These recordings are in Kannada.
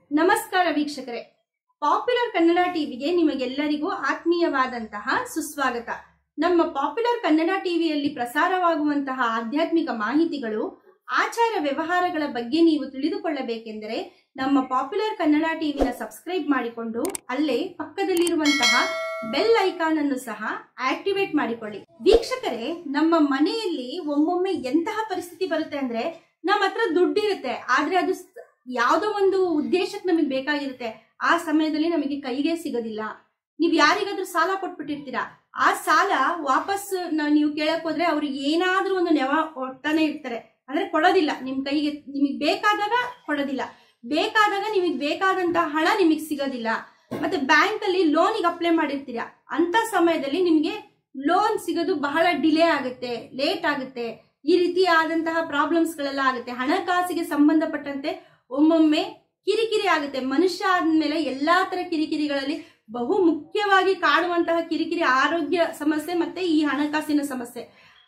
ನಮಸ್ಕಾರ ವೀಕ್ಷಕರೇ ಪಾಪ್ಯುಲರ್ ಕನ್ನಡ ಟಿವಿಗೆ ನಿಮಗೆಲ್ಲರಿಗೂ ಆತ್ಮೀಯವಾದಂತಹ ಸುಸ್ವಾಗತ ನಮ್ಮ ಪಾಪ್ಯುಲರ್ ಕನ್ನಡ ಟಿವಿಯಲ್ಲಿ ಪ್ರಸಾರವಾಗುವಂತಹ ಆಧ್ಯಾತ್ಮಿಕ ಮಾಹಿತಿಗಳು ಆಚಾರ ವ್ಯವಹಾರಗಳ ಬಗ್ಗೆ ನೀವು ತಿಳಿದುಕೊಳ್ಳಬೇಕೆಂದರೆ ನಮ್ಮ ಪಾಪ್ಯುಲರ್ ಕನ್ನಡ ಟಿವಿನ ಸಬ್ಸ್ಕ್ರೈಬ್ ಮಾಡಿಕೊಂಡು ಅಲ್ಲೇ ಪಕ್ಕದಲ್ಲಿರುವಂತಹ ಬೆಲ್ ಐಕಾನ್ ಅನ್ನು ಸಹ ಆಕ್ಟಿವೇಟ್ ಮಾಡಿಕೊಳ್ಳಿ ವೀಕ್ಷಕರೇ ನಮ್ಮ ಮನೆಯಲ್ಲಿ ಒಮ್ಮೊಮ್ಮೆ ಎಂತಹ ಪರಿಸ್ಥಿತಿ ಬರುತ್ತೆ ಅಂದ್ರೆ ನಮ್ಮ ಹತ್ರ ದುಡ್ಡಿರುತ್ತೆ ಆದ್ರೆ ಅದು ಸ್- ಯಾವ್ದೋ ಒಂದು ಉದ್ದೇಶಕ್ಕೆ ನಮಗೆ ಬೇಕಾಗಿರುತ್ತೆ ಆ ಸಮಯದಲ್ಲಿ ನಮಗೆ ಕೈಗೆ ಸಿಗೋದಿಲ್ಲ ನೀವು ಯಾರಿಗಾದ್ರೂ ಸಾಲ ಕೊಟ್ಬಿಟ್ಟಿರ್ತೀರಾ ಆ ಸಾಲ ವಾಪಸ್ ನ- ನೀವು ಕೇಳಕ್ ಹೋದ್ರೆ ಅವ್ರು ಏನಾದ್ರೂ ಒಂದು ನೆವ ಕೊಡ್ತಾನೆ ಇರ್ತಾರೆ ಅಂದ್ರೆ ಕೊಡೋದಿಲ್ಲ ನಿಮ್ ಕೈಗೆ ನಿಮಗೆ ಬೇಕಾದಾಗ ಕೊಡೋದಿಲ್ಲ ಬೇಕಾದಾಗ ನಿಮಗೆ ಬೇಕಾದಂತಹ ಹಣ ನಿಮಗೆ ಸಿಗೋದಿಲ್ಲ ಮತ್ತೆ ಬ್ಯಾಂಕ್ ಅಲ್ಲಿ ಲೋನಿಗೆ ಅಪ್ಲೈ ಮಾಡಿರ್ತೀರಾ ಅಂತ ಸಮಯದಲ್ಲಿ ನಿಮಗೆ ಲೋನ್ ಸಿಗೋದು ಬಹಳ ಡಿಲೇ ಆಗುತ್ತೆ ಲೇಟ್ ಆಗುತ್ತೆ ಈ ರೀತಿಯಾದಂತಹ ಪ್ರಾಬ್ಲಮ್ಸ್ ಗಳೆಲ್ಲ ಆಗುತ್ತೆ ಹಣಕಾಸಿಗೆ ಸಂಬಂಧಪಟ್ಟಂತೆ ಒಮ್ಮೊಮ್ಮೆ ಕಿರಿಕಿರಿ ಆಗುತ್ತೆ ಮನುಷ್ಯ ಆದ್ಮೇಲೆ ಎಲ್ಲಾ ತರ ಕಿರಿಕಿರಿಗಳಲ್ಲಿ ಬಹು ಮುಖ್ಯವಾಗಿ ಕಾಡುವಂತಹ ಕಿರಿಕಿರಿ ಆರೋಗ್ಯ ಸಮಸ್ಯೆ ಮತ್ತೆ ಈ ಹಣಕಾಸಿನ ಸಮಸ್ಯೆ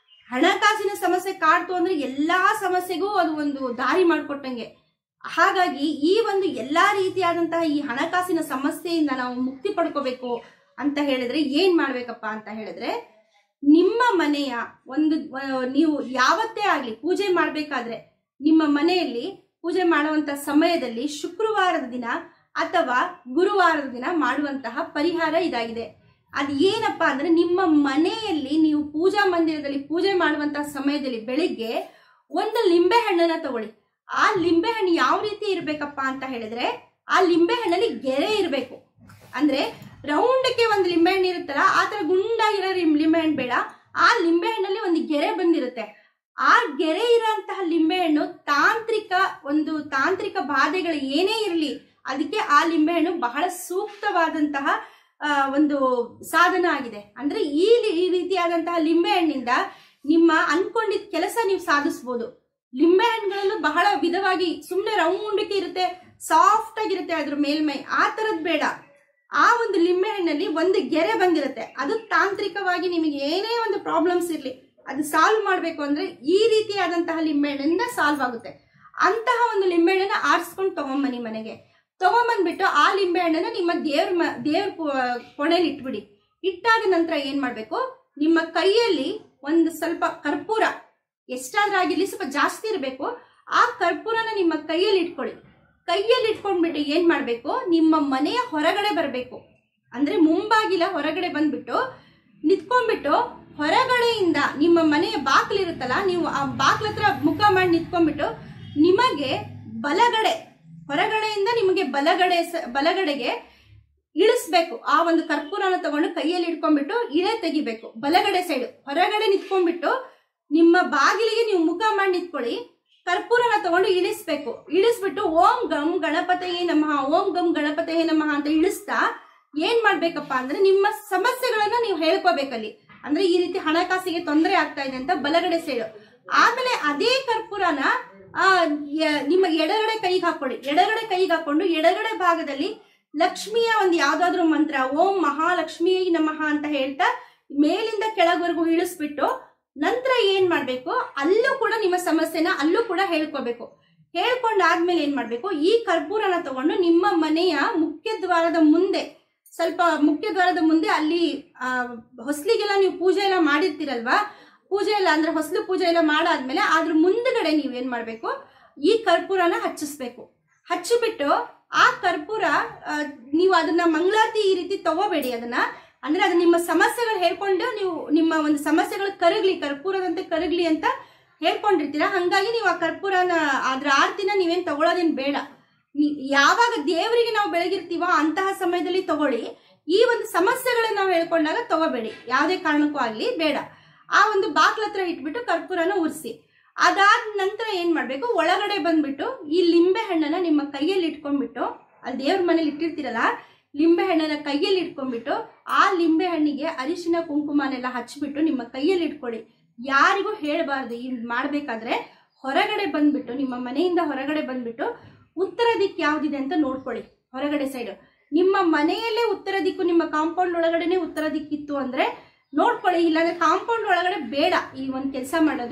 ಹಣಕಾಸಿನ ಸಮಸ್ಯೆ ಕಾಡ್ತು ಅಂದ್ರೆ ಎಲ್ಲಾ ಸಮಸ್ಯೆಗೂ ಅದು ಒಂದು ದಾರಿ ಮಾಡಿಕೊಟ್ಟಂಗೆ ಹಾಗಾಗಿ ಈ ಒಂದು ಎಲ್ಲಾ ರೀತಿಯಾದಂತಹ ಈ ಹಣಕಾಸಿನ ಸಮಸ್ಯೆಯಿಂದ ನಾವು ಮುಕ್ತಿ ಪಡ್ಕೋಬೇಕು ಅಂತ ಹೇಳಿದ್ರೆ ಏನ್ ಮಾಡ್ಬೇಕಪ್ಪ ಅಂತ ಹೇಳಿದ್ರೆ ನಿಮ್ಮ ಮನೆಯ ಒಂದು ಆ, ನೀವು ಯಾವತ್ತೇ ಆಗ್ಲಿ ಪೂಜೆ ಮಾಡ್ಬೇಕಾದ್ರೆ ನಿಮ್ಮ ಮನೆಯಲ್ಲಿ ಪೂಜೆ ಮಾಡುವಂತ ಸಮಯದಲ್ಲಿ ಶುಕ್ರವಾರದ ದಿನ ಅಥವಾ ಗುರುವಾರದ ದಿನ ಮಾಡುವಂತಹ ಪರಿಹಾರ ಇದಾಗಿದೆ ಅದು ಏನಪ್ಪಾ ಅಂದ್ರೆ ನಿಮ್ಮ ಮನೆಯಲ್ಲಿ ನೀವು ಪೂಜಾ ಮಂದಿರದಲ್ಲಿ ಪೂಜೆ ಮಾಡುವಂತಹ ಸಮಯದಲ್ಲಿ ಬೆಳಿಗ್ಗೆ ಒಂದು ಲಿಂಬೆ ಹಣ್ಣನ್ನ ತಗೊಳ್ಳಿ ಆ ಲಿಂಬೆ ಹಣ್ಣು ಯಾವ ರೀತಿ ಇರ್ಬೇಕಪ್ಪ ಅಂತ ಹೇಳಿದ್ರೆ ಆ ಲಿಂಬೆ ಹಣ್ಣಲ್ಲಿ ಗೆರೆ ಇರಬೇಕು ಅಂದ್ರೆ ರೌಂಡಕ್ಕೆ ಒಂದು ಲಿಂಬೆ ಹಣ್ಣು ಇರುತ್ತಲ್ಲ ಆ ತರ ಗುಂಡಾಗಿರೋ ಲಿಂ- ಲಿಂಬೆ ಹಣ್ಣು ಬೇಡ ಆ ಲಿಂಬೆ ಹಣ್ಣಲ್ಲಿ ಒಂದು ಗೆರೆ ಬಂದಿರುತ್ತೆ ಆ ಗೆರೆ ಇರೋಂತಹ ಲಿಂಬೆ ಹಣ್ಣು ತಾಂತ್ರಿಕ ಒಂದು ತಾಂತ್ರಿಕ ಬಾಧೆಗಳು ಏನೇ ಇರಲಿ ಅದಕ್ಕೆ ಆ ಲಿಂಬೆ ಹಣ್ಣು ಬಹಳ ಸೂಕ್ತವಾದಂತಹ ಆ, ಒಂದು ಸಾಧನ ಆಗಿದೆ ಅಂದ್ರೆ ಈ ಲಿ- ಈ ರೀತಿಯಾದಂತಹ ಲಿಂಬೆ ಹಣ್ಣಿಂದ ನಿಮ್ಮ ಅನ್ಕೊಂಡಿದ್ ಕೆಲಸ ನೀವು ಸಾಧಿಸ್ಬೋದು ಲಿಂಬೆ ಹಣ್ಣುಗಳಲ್ಲೂ ಬಹಳ ವಿಧವಾಗಿ ಸುಮ್ಮನೆ ರೌಂಡಕ್ಕೆ ಇರುತ್ತೆ ಸಾಫ್ಟ್ ಆಗಿರುತ್ತೆ ಅದ್ರ ಮೇಲ್ಮೈ ಆ ತರದ್ ಬೇಡ ಆ ಒಂದು ಲಿಂಬೆ ಹಣ್ಣಲ್ಲಿ ಒಂದು ಗೆರೆ ಬಂದಿರುತ್ತೆ ಅದು ತಾಂತ್ರಿಕವಾಗಿ ನಿಮಗೆ ಏನೇ ಒಂದು ಪ್ರಾಬ್ಲಮ್ಸ್ ಇರಲಿ ಅದು ಸಾಲ್ವ್ ಮಾಡಬೇಕು ಅಂದ್ರೆ ಈ ರೀತಿಯಾದಂತಹ ಲಿಂಬೆ ಹಣ್ಣಿಂದ ಸಾಲ್ವ್ ಆಗುತ್ತೆ ಅಂತಹ ಒಂದು ಲಿಂಬೆ ಹಣ್ಣನ್ನ ಆರಿಸ್ಕೊಂಡು ತಗೊಂಬನ್ನಿ ಮನೆಗೆ ತಗೊಂಬಂದ್ಬಿಟ್ಟು ಆ ಲಿಂಬೆ ಹಣ್ಣನ್ನ ನಿಮ್ಮ ದೇವ್ರ ಮ ದೇವ್ರ ಕೊನೆಯಲ್ಲಿ ಇಟ್ಬಿಡಿ ಇಟ್ಟಾದ ನಂತರ ಏನ್ ಮಾಡ್ಬೇಕು ನಿಮ್ಮ ಕೈಯಲ್ಲಿ ಒಂದು ಸ್ವಲ್ಪ ಕರ್ಪೂರ ಎಷ್ಟಾದ್ರೂ ಆಗಿರ್ಲಿ ಸ್ವಲ್ಪ ಜಾಸ್ತಿ ಇರಬೇಕು ಆ ಕರ್ಪೂರನ ನಿಮ್ಮ ಕೈಯಲ್ಲಿ ಇಟ್ಕೊಳ್ಳಿ ಕೈಯಲ್ಲಿ ಇಟ್ಕೊಂಡ್ಬಿಟ್ಟು ಏನ್ ಮಾಡ್ಬೇಕು ನಿಮ್ಮ ಮನೆಯ ಹೊರಗಡೆ ಬರಬೇಕು ಅಂದ್ರೆ ಮುಂಬಾಗಿಲ ಹೊರಗಡೆ ಬಂದ್ಬಿಟ್ಟು ನಿಂತ್ಕೊಂಡ್ಬಿಟ್ಟು ಹೊರಗಡೆಯಿಂದ ನಿಮ್ಮ ಮನೆಯ ಬಾಗಿಲಿರುತ್ತಲ್ಲ ನೀವು ಆ ಬಾಗ್ಲ ಹತ್ರ ಮುಖ ಮಾಡಿ ನಿಂತ್ಕೊಂಡ್ಬಿಟ್ಟು ನಿಮಗೆ ಬಲಗಡೆ ಹೊರಗಡೆಯಿಂದ ನಿಮಗೆ ಬಲಗಡೆ ಸ- ಬಲಗಡೆಗೆ ಇಳಿಸ್ಬೇಕು ಆ ಒಂದು ಕರ್ಪೂರನ ತಗೊಂಡು ಕೈಯಲ್ಲಿ ಇಟ್ಕೊಂಡ್ಬಿಟ್ಟು ಇಳೆ ತೆಗಿಬೇಕು ಬಲಗಡೆ ಸೈಡ್ ಹೊರಗಡೆ ನಿಂತ್ಕೊಂಡ್ಬಿಟ್ಟು ನಿಮ್ಮ ಬಾಗಿಲಿಗೆ ನೀವು ಮುಖ ಮಾಡಿ ನಿಂತ್ಕೊಳ್ಳಿ ಕರ್ಪೂರನ ತಗೊಂಡು ಇಳಿಸ್ಬೇಕು ಇಳಿಸ್ಬಿಟ್ಟು ಓಂ ಗಂ ಗಣಪತಯೇ ನಮಃ ಓಂ ಗಂ ಗಣಪತಯೇ ನಮಃ ಅಂತ ಇಳಿಸ್ತಾ ಏನ್ ಮಾಡ್ಬೇಕಪ್ಪ ಅಂದ್ರೆ ನಿಮ್ಮ ಸಮಸ್ಯೆಗಳನ್ನ ನೀವು ಹೇಳ್ಕೋಬೇಕಲ್ಲಿ ಅಂದ್ರೆ ಈ ರೀತಿ ಹಣಕಾಸಿಗೆ ತೊಂದರೆ ಆಗ್ತಾ ಇದೆ ಅಂತ ಬಲಗಡೆ ಸೈಡ್ ಆಮೇಲೆ ಅದೇ ಕರ್ಪೂರನ ಆ ಯ- ನಿಮ್ಮ ಎಡಗಡೆ ಕೈಗೆ ಹಾಕೊಳ್ಳಿ ಎಡಗಡೆ ಕೈಗೆ ಹಾಕೊಂಡು ಎಡಗಡೆ ಭಾಗದಲ್ಲಿ ಲಕ್ಷ್ಮಿಯ ಒಂದು ಯಾವ್ದಾದ್ರು ಮಂತ್ರ ಓಂ ಮಹಾಲಕ್ಷ್ಮೀ ನಮಃ ಅಂತ ಹೇಳ್ತಾ ಮೇಲಿಂದ ಕೆಳಗವರೆಗೂ ಇಳಿಸ್ಬಿಟ್ಟು ನಂತರ ಏನ್ ಮಾಡ್ಬೇಕು ಅಲ್ಲೂ ಕೂಡ ನಿಮ್ಮ ಸಮಸ್ಯೆನ ಅಲ್ಲೂ ಕೂಡ ಹೇಳ್ಕೋಬೇಕು ಹೇಳ್ಕೊಂಡಾದ್ಮೇಲೆ ಏನ್ ಮಾಡ್ಬೇಕು ಈ ಕರ್ಪೂರನ ತಗೊಂಡು ನಿಮ್ಮ ಮನೆಯ ಮುಖ್ಯ ದ್ವಾರದ ಮುಂದೆ ಸ್ವಲ್ಪ ಮುಖ್ಯ ದ್ವಾರದ ಮುಂದೆ ಅಲ್ಲಿ ಆ, ಹೊಸ್ಲಿಗೆಲ್ಲ ನೀವು ಪೂಜೆ ಎಲ್ಲ ಮಾಡಿರ್ತೀರಲ್ವಾ ಪೂಜೆ ಎಲ್ಲ ಅಂದ್ರೆ ಹೊಸ್ಲು ಪೂಜೆ ಎಲ್ಲ ಮಾಡಾದ್ಮೇಲೆ ಅದ್ರ ಮುಂದ್ಗಡೆ ನೀವ್ ಏನ್ ಮಾಡ್ಬೇಕು ಈ ಕರ್ಪೂರನ ಹಚ್ಚಿಸ್ಬೇಕು ಹಚ್ಚಿಬಿಟ್ಟು ಆ ಕರ್ಪೂರ ಆ, ನೀವು ಅದನ್ನ ಮಂಗಳಾರತಿ ಈ ರೀತಿ ತಗೋಬೇಡಿ ಅದನ್ನ ಅಂದ್ರೆ ಅದು ನಿಮ್ಮ ಸಮಸ್ಯೆಗಳು ಹೇಳ್ಕೊಂಡು ನೀವು ನಿಮ್ಮ ಒಂದು ಸಮಸ್ಯೆಗಳು ಕರಗ್ಲಿ ಕರ್ಪೂರದಂತೆ ಕರಗ್ಲಿ ಅಂತ ಹೇಳ್ಕೊಂಡಿರ್ತೀರಾ ಹಂಗಾಗಿ ನೀವು ಆ ಕರ್ಪೂರನ ಅದ್ರ ಆರ್ತಿನ ನೀವೇನ್ ತಗೊಳ್ಳೋದೇನ್ ಬೇಡ ನೀ- ಯಾವಾಗ ದೇವರಿಗೆ ನಾವು ಬೆಳಗಿರ್ತೀವೋ ಅಂತಹ ಸಮಯದಲ್ಲಿ ತಗೊಳ್ಳಿ ಈ ಒಂದು ಸಮಸ್ಯೆಗಳನ್ನ ನಾವು ಹೇಳ್ಕೊಂಡಾಗ ತಗೋಬೇಡಿ ಯಾವುದೇ ಕಾರಣಕ್ಕೂ ಆಗ್ಲಿ ಬೇಡ ಆ ಒಂದು ಬಾಕ್ಲ ಹತ್ರ ಇಟ್ಬಿಟ್ಟು ಕರ್ಪೂರನ ಉರಿಸಿ ಅದಾದ ನಂತರ ಏನ್ ಮಾಡ್ಬೇಕು ಒಳಗಡೆ ಬಂದ್ಬಿಟ್ಟು ಈ ಲಿಂಬೆ ಹಣ್ಣನ್ನ ನಿಮ್ಮ ಕೈಯಲ್ಲಿ ಇಟ್ಕೊಂಡ್ಬಿಟ್ಟು ಅಲ್ಲಿ ದೇವ್ರ ಮನೇಲಿ ಇಟ್ಟಿರ್ತೀರಲ್ಲ ಲಿಂಬೆ ಹಣ್ಣನ್ನ ಕೈಯಲ್ಲಿ ಇಟ್ಕೊಂಡ್ಬಿಟ್ಟು ಆ ಲಿಂಬೆ ಹಣ್ಣಿಗೆ ಅರಿಶಿನ ಕುಂಕುಮನೆಲ್ಲ ಹಚ್ಬಿಟ್ಟು ನಿಮ್ಮ ಕೈಯಲ್ಲಿ ಇಟ್ಕೊಳ್ಳಿ ಯಾರಿಗೂ ಹೇಳಬಾರ್ದು ಈ ಮಾಡ್ಬೇಕಾದ್ರೆ ಹೊರಗಡೆ ಬಂದ್ಬಿಟ್ಟು ನಿಮ್ಮ ಮನೆಯಿಂದ ಹೊರಗಡೆ ಬಂದ್ಬಿಟ್ಟು ಉತ್ತರ ದಿಕ್ಕು ಯಾವ್ದಿದೆ ಅಂತ ನೋಡ್ಕೊಳ್ಳಿ ಹೊರಗಡೆ ಸೈಡ್ ನಿಮ್ಮ ಮನೆಯಲ್ಲೇ ಉತ್ತರ ದಿಕ್ಕು ನಿಮ್ಮ ಕಾಂಪೌಂಡ್ ಒಳಗಡೆನೆ ಉತ್ತರ ದಿಕ್ಕಿತ್ತು ಅಂದ್ರೆ ನೋಡ್ಕೊಳ್ಳಿ ಇಲ್ಲಾಂದ್ರೆ ಕಾಂಪೌಂಡ್ ಒಳಗಡೆ ಬೇಡ ಈ ಒಂದು ಕೆಲಸ ಮಾಡೋದು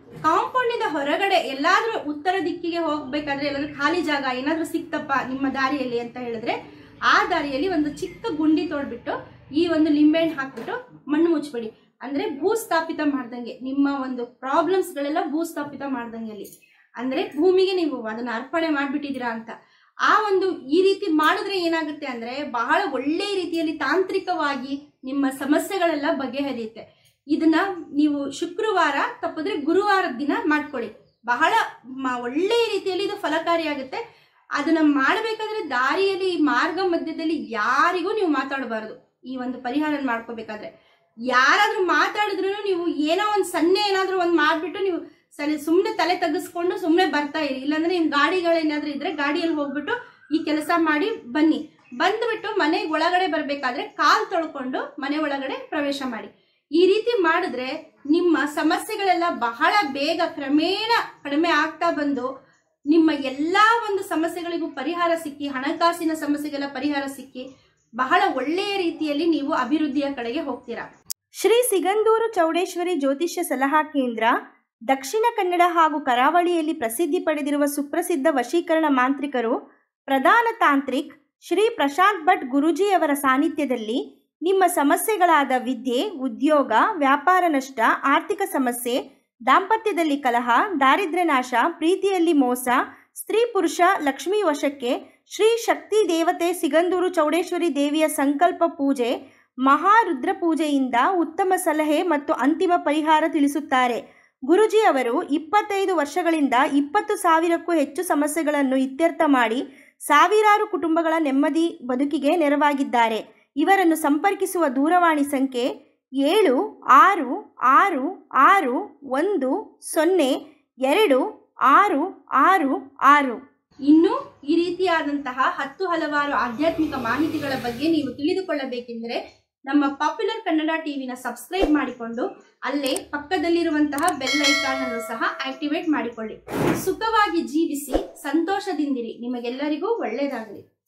ಕಾಂಪೌಂಡಿಂದ ಹೊರಗಡೆ ಎಲ್ಲಾದ್ರೂ ಉತ್ತರ ದಿಕ್ಕಿಗೆ ಹೋಗ್ಬೇಕಾದ್ರೆ ಎಲ್ಲಾದ್ರೂ ಖಾಲಿ ಜಾಗ ಏನಾದ್ರೂ ಸಿಕ್ತಪ್ಪ ನಿಮ್ಮ ದಾರಿಯಲ್ಲಿ ಅಂತ ಹೇಳಿದ್ರೆ ಆ ದಾರಿಯಲ್ಲಿ ಒಂದು ಚಿಕ್ಕ ಗುಂಡಿ ತೋಡ್ಬಿಟ್ಟು ಈ ಒಂದು ಲಿಂಬೆಹಣ್ಣು ಹಾಕ್ಬಿಟ್ಟು ಮಣ್ಣು ಮುಚ್ಬಿಡಿ ಅಂದ್ರೆ ಭೂಸ್ಥಾಪಿತ ಮಾಡ್ದಂಗೆ ನಿಮ್ಮ ಒಂದು ಪ್ರಾಬ್ಲಮ್ಸ್ ಗಳೆಲ್ಲ ಭೂಸ್ಥಾಪಿತ ಮಾಡ್ದಂಗೆ ಅಲ್ಲಿ ಅಂದ್ರೆ ಭೂಮಿಗೆ ನೀವು ಅದನ್ನ ಅರ್ಪಣೆ ಮಾಡ್ಬಿಟ್ಟಿದ್ದೀರಾ ಅಂತ ಆ ಒಂದು ಈ ರೀತಿ ಮಾಡಿದ್ರೆ ಏನಾಗುತ್ತೆ ಅಂದ್ರೆ ಬಹಳ ಒಳ್ಳೆ ರೀತಿಯಲ್ಲಿ ತಾಂತ್ರಿಕವಾಗಿ ನಿಮ್ಮ ಸಮಸ್ಯೆಗಳೆಲ್ಲ ಬಗೆಹರಿಯುತ್ತೆ ಇದನ್ನ ನೀವು ಶುಕ್ರವಾರ ತಪ್ಪಿದ್ರೆ ಗುರುವಾರದ ದಿನ ಮಾಡ್ಕೊಳ್ಳಿ ಬಹಳ ಮ- ಒಳ್ಳೆಯ ರೀತಿಯಲ್ಲಿ ಇದು ಫಲಕಾರಿಯಾಗುತ್ತೆ ಅದನ್ನ ಮಾಡಬೇಕಾದ್ರೆ ದಾರಿಯಲ್ಲಿ ಈ ಮಾರ್ಗ ಮಧ್ಯದಲ್ಲಿ ಯಾರಿಗೂ ನೀವು ಮಾತಾಡಬಾರದು ಈ ಒಂದು ಪರಿಹಾರ ಮಾಡ್ಕೋಬೇಕಾದ್ರೆ ಯಾರಾದ್ರೂ ಮಾತಾಡಿದ್ರು ನೀವು ಏನೋ ಒಂದು ಸನ್ನೆ ಏನಾದ್ರೂ ಒಂದು ಮಾಡ್ಬಿಟ್ಟು ನೀವು ಸರಿ ಸುಮ್ಮನೆ ತಲೆ ತಗ್ಗಿಸ್ಕೊಂಡು ಸುಮ್ಮನೆ ಬರ್ತಾ ಇರಿ ಇಲ್ಲಾಂದ್ರೆ ನಿಮ್ ಗಾಡಿಗಳೇನಾದ್ರೂ ಇದ್ರೆ ಗಾಡಿಯಲ್ಲಿ ಹೋಗ್ಬಿಟ್ಟು ಈ ಕೆಲಸ ಮಾಡಿ ಬನ್ನಿ ಬಂದ್ಬಿಟ್ಟು ಮನೆ ಒಳಗಡೆ ಬರ್ಬೇಕಾದ್ರೆ ಕಾಲ್ ತೊಳ್ಕೊಂಡು ಮನೆ ಒಳಗಡೆ ಪ್ರವೇಶ ಮಾಡಿ ಈ ರೀತಿ ಮಾಡಿದ್ರೆ ನಿಮ್ಮ ಸಮಸ್ಯೆಗಳೆಲ್ಲ ಬಹಳ ಬೇಗ ಕ್ರಮೇಣ ಕಡಿಮೆ ಆಗ್ತಾ ಬಂದು ನಿಮ್ಮ ಎಲ್ಲಾ ಒಂದು ಸಮಸ್ಯೆಗಳಿಗೂ ಪರಿಹಾರ ಸಿಕ್ಕಿ ಹಣಕಾಸಿನ ಸಮಸ್ಯೆಗೆಲ್ಲ ಪರಿಹಾರ ಸಿಕ್ಕಿ ಬಹಳ ಒಳ್ಳೆಯ ರೀತಿಯಲ್ಲಿ ನೀವು ಅಭಿವೃದ್ಧಿಯ ಕಡೆಗೆ ಹೋಗ್ತೀರಾ ಶ್ರೀ ಸಿಗಂದೂರು ಚೌಡೇಶ್ವರಿ ಜ್ಯೋತಿಷ್ಯ ಸಲಹಾ ಕೇಂದ್ರ ದಕ್ಷಿಣ ಕನ್ನಡ ಹಾಗೂ ಕರಾವಳಿಯಲ್ಲಿ ಪ್ರಸಿದ್ಧಿ ಪಡೆದಿರುವ ಸುಪ್ರಸಿದ್ಧ ವಶೀಕರಣ ಮಾಂತ್ರಿಕರು ಪ್ರಧಾನ ತಾಂತ್ರಿಕ್ ಶ್ರೀ ಪ್ರಶಾಂತ್ ಭಟ್ ಗುರೂಜಿಯವರ ಸಾನ್ನಿಧ್ಯದಲ್ಲಿ ನಿಮ್ಮ ಸಮಸ್ಯೆಗಳಾದ ವಿದ್ಯೆ ಉದ್ಯೋಗ ವ್ಯಾಪಾರ ನಷ್ಟ ಆರ್ಥಿಕ ಸಮಸ್ಯೆ ದಾಂಪತ್ಯದಲ್ಲಿ ಕಲಹ ದಾರಿದ್ರ್ಯ ನಾಶ ಪ್ರೀತಿಯಲ್ಲಿ ಮೋಸ ಸ್ತ್ರೀ ಪುರುಷ ಲಕ್ಷ್ಮೀ ವಶಕ್ಕೆ ಶ್ರೀ ಶಕ್ತಿ ದೇವತೆ ಸಿಗಂದೂರು ಚೌಡೇಶ್ವರಿ ದೇವಿಯ ಸಂಕಲ್ಪ ಪೂಜೆ ಮಹಾರುದ್ರ ಪೂಜೆಯಿಂದ ಉತ್ತಮ ಸಲಹೆ ಮತ್ತು ಅಂತಿಮ ಪರಿಹಾರ ತಿಳಿಸುತ್ತಾರೆ ಗುರುಜಿ ಅವರು ಇಪ್ಪತ್ತೈದು ವರ್ಷಗಳಿಂದ ಇಪ್ಪತ್ತು ಸಾವಿರಕ್ಕೂ ಹೆಚ್ಚು ಸಮಸ್ಯೆಗಳನ್ನು ಇತ್ಯರ್ಥ ಮಾಡಿ ಸಾವಿರಾರು ಕುಟುಂಬಗಳ ನೆಮ್ಮದಿ ಬದುಕಿಗೆ ನೆರವಾಗಿದ್ದಾರೆ ಇವರನ್ನು ಸಂಪರ್ಕಿಸುವ ದೂರವಾಣಿ ಸಂಖ್ಯೆ ಏಳು ಆರು ಆರು ಆರು ಒಂದು ಸೊನ್ನೆ ಎರಡು ಆರು ಆರು ಆರು ಇನ್ನು ಈ ರೀತಿಯಾದಂತಹ ಹತ್ತು ಹಲವಾರು ಆಧ್ಯಾತ್ಮಿಕ ಮಾಹಿತಿಗಳ ಬಗ್ಗೆ ನೀವು ತಿಳಿದುಕೊಳ್ಳಬೇಕೆಂದರೆ ನಮ್ಮ ಪಾಪ್ಯುಲರ್ ಕನ್ನಡ ಟಿವಿನ ಸಬ್ಸ್ಕ್ರೈಬ್ ಮಾಡಿಕೊಂಡು ಅಲ್ಲೇ ಪಕ್ಕದಲ್ಲಿರುವಂತಹ ಬೆಲ್ ಐಕಾನ್ ಅನ್ನು ಸಹ ಆಕ್ಟಿವೇಟ್ ಮಾಡಿಕೊಳ್ಳಿ ಸುಖವಾಗಿ ಜೀವಿಸಿ ಸಂತೋಷದಿಂದಿರಿ ನಿಮಗೆಲ್ಲರಿಗೂ ಒಳ್ಳೆಯದಾಗಲಿ